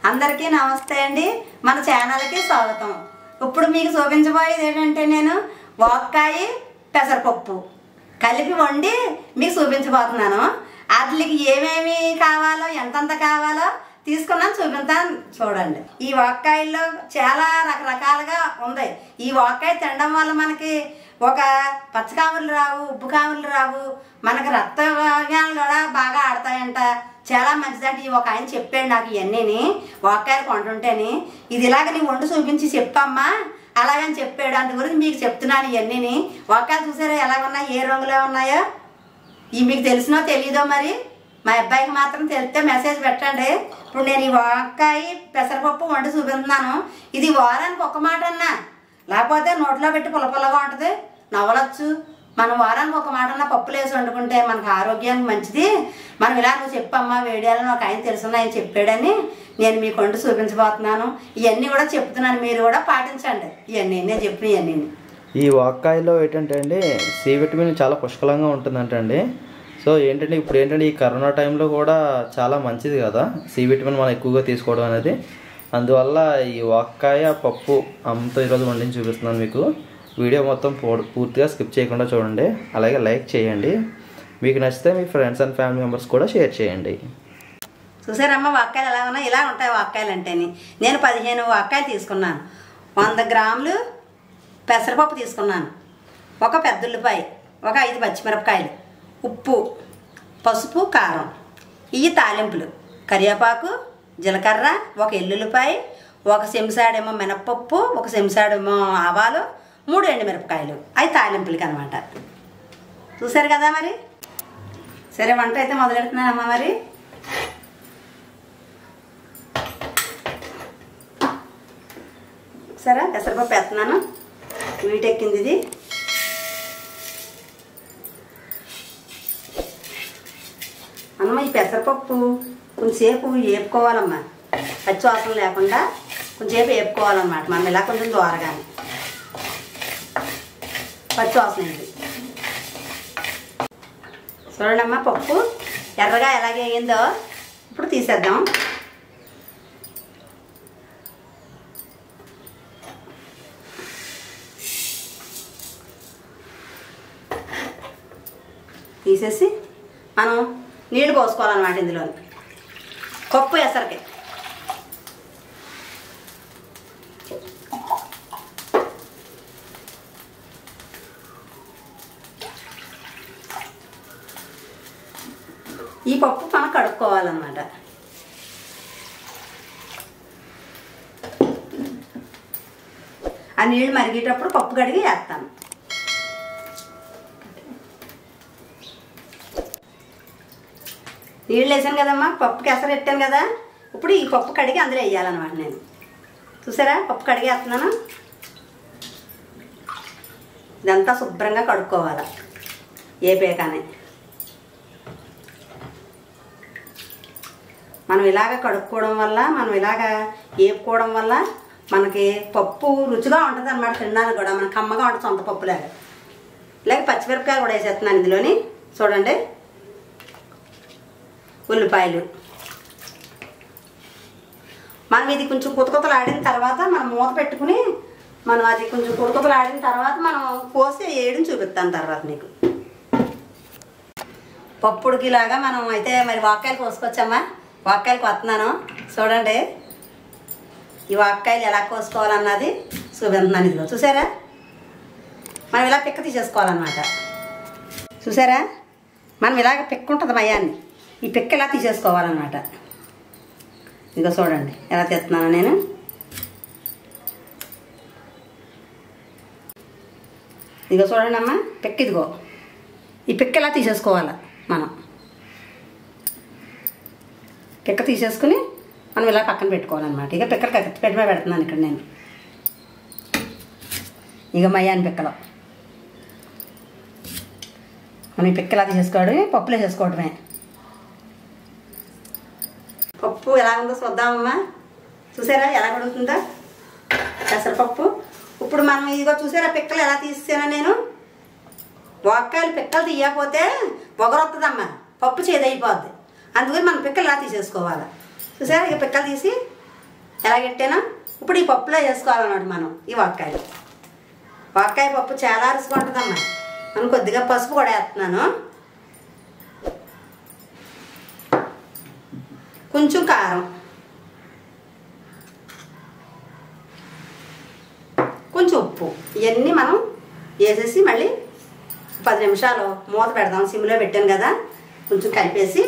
అందరికీ నమస్తే అండి మన ఛానల్కి స్వాగతం ఇప్పుడు మీకు చూపించబోయేది ఏంటంటే నేను వాక్కాయ పెసరపప్పు కలిపి వండి మీకు చూపించబోతున్నాను వాటికి ఏమేమి కావాలో ఎంతంత కావాలో తీసుకున్నాను చూపిస్తాను చూడండి ఈ వాక్కాయల్లో చాలా రకరకాలుగా ఉంది ఈ వాక్కాయ తినడం వల్ల మనకి ఒక పచ్చకాములు రావు ఉప్పు కాములు రావు మనకి రక్త వాహనాలు కూడా బాగా ఆడతాయంట చాలా మంచిదంటే ఈ ఒక ఆయన చెప్పాడు నాకు ఇవన్నీని వాక్కాయలు కొంటుంటేని ఇది ఇలాగ నీ వండు చూపించి చెప్పమ్మా అలాగని చెప్పాడు అందు గురించి మీకు చెప్తున్నాను ఇవన్నీని వాక్కాయలు చూసారా ఎలా ఉన్నాయి ఏ రంగులో ఉన్నాయో ఇవి మీకు తెలిసినో తెలీదో మరి మా అబ్బాయికి మాత్రం తెలిస్తే మెసేజ్ పెట్టండి ఇప్పుడు నేను ఈ వంకాయ పెసరపప్పు వండి చూపిస్తున్నాను ఇది వారానికి ఒక మాట అన్నా లేకపోతే నోట్లో పెట్టి పుల్ల పుల్లగా ఉంటుంది నవ్వలొచ్చు మనం వారానికి ఒక మాట అన్నా పప్పులు వేసి వండుకుంటే మనకు ఆరోగ్యానికి మంచిది మనం ఇలా నువ్వు చెప్పమ్మా వేడియాలని ఒక ఆయన తెలుసున్న ఆయన చెప్పాడని నేను మీకు వండి చూపించబోతున్నాను ఇవన్నీ కూడా చెప్తున్నాను మీరు కూడా పాటించండి ఇవన్నీ నేను చెప్పిన ఇవన్నీ ఈ వాక్కాయలో ఏంటంటే అండి సి విటమిన్ చాలా పుష్కలంగా ఉంటుందంటండి సో ఏంటంటే ఇప్పుడు ఏంటంటే ఈ కరోనా టైంలో కూడా చాలా మంచిది కదా సి విటమిన్ మనం ఎక్కువగా తీసుకోవడం అనేది అందువల్ల ఈ వాక్కాయ పప్పు అమ్మతో ఈరోజు వండించి చూపిస్తున్నాను మీకు వీడియో మొత్తం పూ- పూర్తిగా స్కిప్ చేయకుండా చూడండి అలాగే లైక్ చేయండి మీకు నచ్చితే మీ ఫ్రెండ్స్ అండ్ ఫ్యామిలీ మెంబర్స్ కూడా షేర్ చేయండి చూసారమ్మా వాక్కాయలు ఎలా ఉన్నాయి ఇలా ఉంటాయి వాక్కాయలు అంటేని నేను పదిహేను వాక్కాయలు తీసుకున్నాను వంద గ్రాములు పెసరపప్పు తీసుకున్నాను ఒక పెద్ద ఉల్లిపాయ ఒక ఐదు పచ్చిమిరపకాయలు ఉప్పు పసుపు కారం ఇవి తాలింపులు కరివేపాకు జీలకర్ర ఒక ఎల్లుల్లిపాయ ఒక చెంచాడేమో మినప్పప్పు ఒక చెంచాడేమో ఆవాలు మూడు ఎండుమిరపకాయలు అవి తాలింపులకి అనమాట చూసారు కదా మరి సరే వంట అయితే మొదలెడుతున్నానమ్మా మరి సరే పెసరపప్పు వేస్తున్నాను వీటెక్కింది ఇది అన్నమ్మ ఈ పెసరపప్పు కొంచెంసేపు వేపుకోవాలమ్మా పచ్చి వాసన లేకుండా కొంచెంసేపు వేపుకోవాలన్నమాట మనం ఇలా కొంచెం దూరగానే పచ్చి వాసన ఇది చూడండమ్మా పప్పు ఎర్రగా ఎలాగే అయ్యిందో ఇప్పుడు తీసేద్దాం తీసేసి మనం నీళ్లు పోసుకోవాలన్నమాట ఇందులో పప్పు ఎసరికి ఈ పప్పు మనం కడుక్కోవాలన్నమాట ఆ నీళ్ళు మరిగేటప్పుడు పప్పు కడిగి వేస్తాను నీళ్ళు వేసాను కదమ్మా పప్పుకి ఎసరు పెట్టాను కదా ఇప్పుడు ఈ పప్పు కడిగి అందులో వేయాలన్నమాట నేను చూసారా పప్పు కడిగి వేస్తున్నాను ఇదంతా శుభ్రంగా కడుక్కోవాలి ఏ పేకానే మనం ఇలాగ కడుక్కోవడం వల్ల మనం ఇలాగ వేపుకోవడం వల్ల మనకి పప్పు రుచిగా ఉంటుంది అనమాట తినడానికి కూడా మన కమ్మగా ఉంటుంది సొంత పప్పులాగా ఇలాగ పచ్చిమిరపకాయ కూడా వేసేస్తున్నాను ఇందులోని చూడండి ఉల్లిపాయలు మనం ఇది కొంచెం కుతకుతలు ఆడిన తర్వాత మనం మూత పెట్టుకుని మనం అది కొంచెం కుతకుతలు ఆడిన తర్వాత మనం కోసి వేయడం చూపిస్తాను తర్వాత మీకు పప్పుడికి లాగా మనం అయితే మరి వాక్కాయలు కోసుకొచ్చామా వాక్కాయలు కొత్తన్నాను చూడండి ఈ వాక్కాయలు ఎలా కోసుకోవాలన్నది చూపిస్తున్నాను ఇదిగో చూసారా మనం ఇలా పిక్క తీసేసుకోవాలన్నమాట చూసారా మనం ఇలాగ పిక్క ఉంటుంది మయాన్ని ఈ పిక్క ఇలా తీసేసుకోవాలన్నమాట ఇదిగో చూడండి ఎలా తీస్తున్నాను నేను ఇదిగో చూడండి అమ్మా పిక్క ఇదిగో ఈ పిక్క ఇలా తీసేసుకోవాలి మనం పిక్క తీసేసుకుని మనం ఇలా పక్కన పెట్టుకోవాలన్నమాట ఇక పిక్కలు కత్తి పెట్టి పెడుతున్నాను ఇక్కడ నేను ఇక మయ్యాని పిక్కలో మనం ఈ పిక్కలా తీసేసుకోవడమే పప్పులో చేసుకోవడమే పప్పు ఎలా ఉందో చూద్దామమ్మా చూసారా ఎలా ఉడుకుతుందో పెసరపప్పు ఇప్పుడు మనం ఇదిగో చూసారా పిక్కలు ఎలా తీసానా నేను వాక్కాయలు పిక్కలు తీయకపోతే పొగరొస్తుందమ్మా పప్పు చేదైపోద్ది అందుకని మనం పిక్కలు ఇలా తీసేసుకోవాలి చూసారా ఇక పిక్కలు తీసి ఎలా పెట్టానో ఇప్పుడు ఈ పప్పులో వేసుకోవాలన్నమాట మనం ఈ వంకాయలు వంకాయ పప్పు చాలా రుచిగా ఉంటుందమ్మా మనం కొద్దిగా పసుపు కూడా వేస్తున్నాను కొంచెం కారం కొంచెం ఉప్పు ఇవన్నీ మనం వేసేసి మళ్ళీ పది నిమిషాలు మూత పెడదాం సిమ్లో పెట్టాను కదా కొంచెం కలిపేసి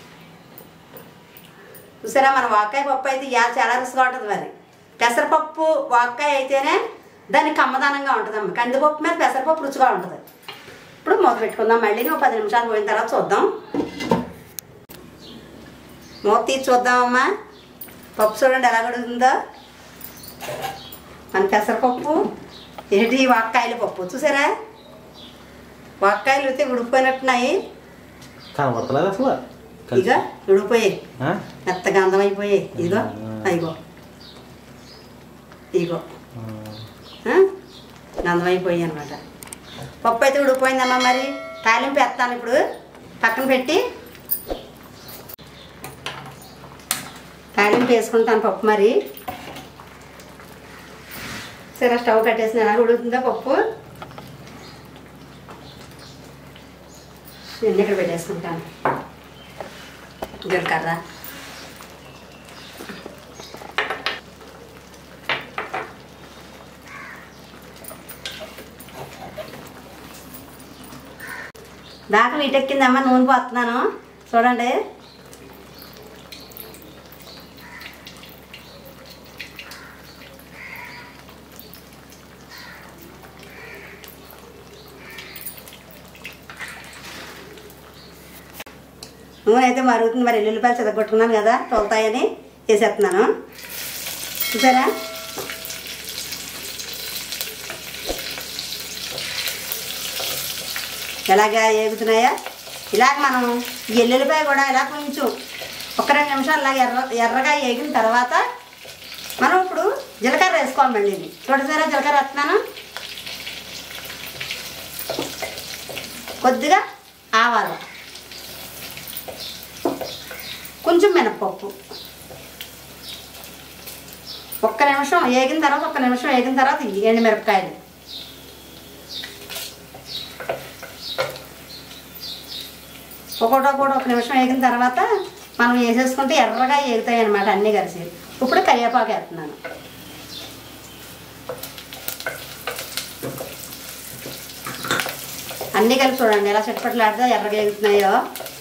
చూసారా మన వాకాయ పప్పు అయితే ఇవాళ చాలా రుచిగా ఉంటుంది మరి పెసరపప్పు వాకాయ అయితేనే దానికి కమ్మదనంగా ఉంటుందమ్మ కందిపప్పు మీద పెసరపప్పు రుచిగా ఉంటుంది ఇప్పుడు మూత పెట్టుకుందాం మళ్ళీ ఒక పది నిమిషాలు పోయిన తర్వాత చూద్దాం మూత తీసి చూద్దామమ్మా పప్పు చూడండి ఎలా ఉడుకుతుందో మన పెసరపప్పు ఏంటి వాక్కాయల పప్పు చూసారా వాక్కాయలు అయితే ఉడికిపోయినట్టున్నాయి కనబడతలేదు అసలు ఇక ఉడికిపోయాయి ఆ? మెత్తగా అందం అయిపోయాయి ఇదిగో అదిగో ఇదిగో ఆ? గంధం అయిపోయాయి అనమాట పప్పు అయితే ఉడికిపోయిందమ్మా మరి తాలింపు వేస్తాను ఇప్పుడు పక్కన పెట్టి తాలింపు వేసుకుంటాను పప్పు మరి సరే స్టవ్ కట్టేసిన ఎలా ఉడుకుతుందా పప్పు నేను ఇక్కడ పెట్టేసుకుంటాను జీలకర్ర దాకా వీటెక్కిందమ్మా నూనె పోతున్నాను చూడండి నూనె అయితే మరుగుతుంది మరి ఎల్లుల్లిపాయలు చెదగొట్టుకున్నాను కదా తోలుతాయని వేసేస్తున్నాను చూసారా ఎలాగా ఏగుతున్నాయా ఇలాగ మనం ఈ ఎల్లుల్లిపాయ కూడా ఇలా కొంచెం ఒక రెండు నిమిషాలు ఇలాగ ఎర్ర ఎర్రగా ఏగిన తర్వాత మనం ఇప్పుడు జీలకర్ర వేసుకోవాలి మళ్ళీ ఇది చూడసారా జీలకర్ర వేస్తున్నాను కొద్దిగా ఆవాలు కొంచెం మినప్పప్పు ఒక్క నిమిషం వేగిన తర్వాత ఒక్క నిమిషం వేగిన తర్వాత ఈ ఎండు మిరపకాయలు ఒక్కొక్కటి కూడా ఒక నిమిషం వేగిన తర్వాత మనం వేసేసుకుంటే ఎర్రగా వేగుతాయి అనమాట అన్నీ కలిసి ఇప్పుడు కరివేపాకు వేస్తున్నాను అన్నీ కలిపి చూడండి ఎలా చెట్పట్లాడితే ఎర్రగా వేగుతున్నాయో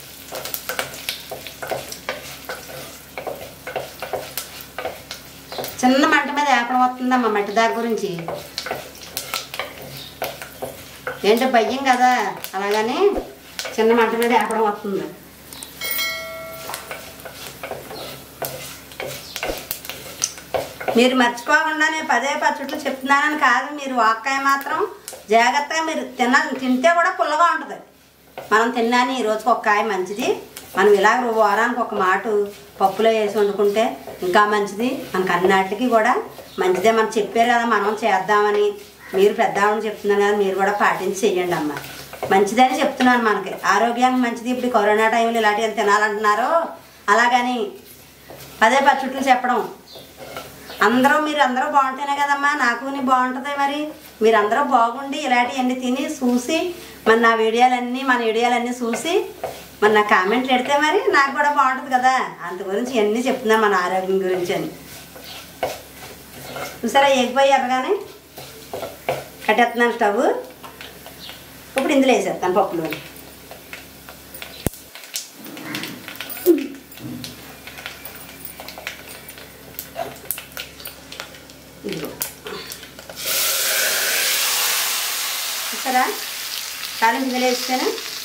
చిన్న మంట మీద ఏపడం వస్తుందమ్మా మట్టి దారి గురించి ఏంటో భయం కదా అలాగని చిన్న మంట మీద ఏపడం వస్తుంది మీరు మర్చిపోకుండా నేను పదే పచ్చుట్లు చెప్తున్నానని కాదు మీరు వాక్కాయ మాత్రం జాగ్రత్తగా మీరు తిన తింటే కూడా పుల్లగా ఉంటుంది మనం తిన్నాని ఈ రోజుకి ఒక కాయ మంచిది మనం ఇలా వారానికి ఒక మాట పప్పులో వేసి వండుకుంటే ఇంకా మంచిది మనకు అన్నిటికి కూడా మంచిదే మనం చెప్పారు కదా మనం చేద్దామని మీరు పెద్దామని చెప్తున్నాను కదా మీరు కూడా పాటించి చెయ్యండి అమ్మ మంచిదని చెప్తున్నాను మనకి ఆరోగ్యానికి మంచిది ఇప్పుడు కరోనా టైంలో ఇలాంటివి తినాలంటున్నారో అలాగని పదే పచ్చుట్లు చెప్పడం అందరూ మీరు అందరూ బాగుంటేనే కదమ్మా నాకు నీ బాగుంటుంది మరి మీరందరూ బాగుండి ఇలాంటివన్నీ తిని చూసి మరి నా వీడియోలన్నీ మన వీడియోలన్నీ చూసి మరి నా కామెంట్లు పెడితే మరి నాకు కూడా బాగుంటుంది కదా అందు గురించి ఇవన్నీ చెప్తున్నా మన ఆరోగ్యం గురించి అని చూసారా ఎగిపోయి ఎర్రగానే కట్టేస్తున్నాను స్టవ్ ఇప్పుడు ఇందులో వేసేస్తాను పప్పులో ఇదిగో చూసారా తాలింపు ఇందులో వేస్తాను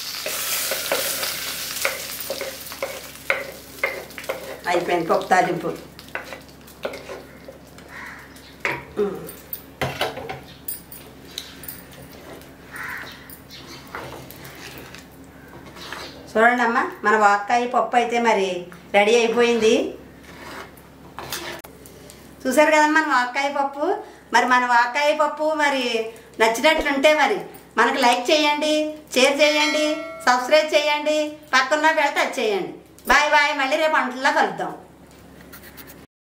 అయిపోయింది పప్పు తాలింపు ఉమ్. చూడండి అమ్మా మన వాక్కాయ పప్పు అయితే మరి రెడీ అయిపోయింది చూసారు కదమ్మా మన వాక్కాయ పప్పు మరి మన వాక్కాయ పప్పు మరి నచ్చినట్లుంటే మరి మనకు లైక్ చేయండి షేర్ చేయండి సబ్స్క్రైబ్ చేయండి పక్కన బెల్ టచ్ చేయండి బాయ్ బాయ్ మళ్ళీ రేపు వంటల్లో కలుద్దాం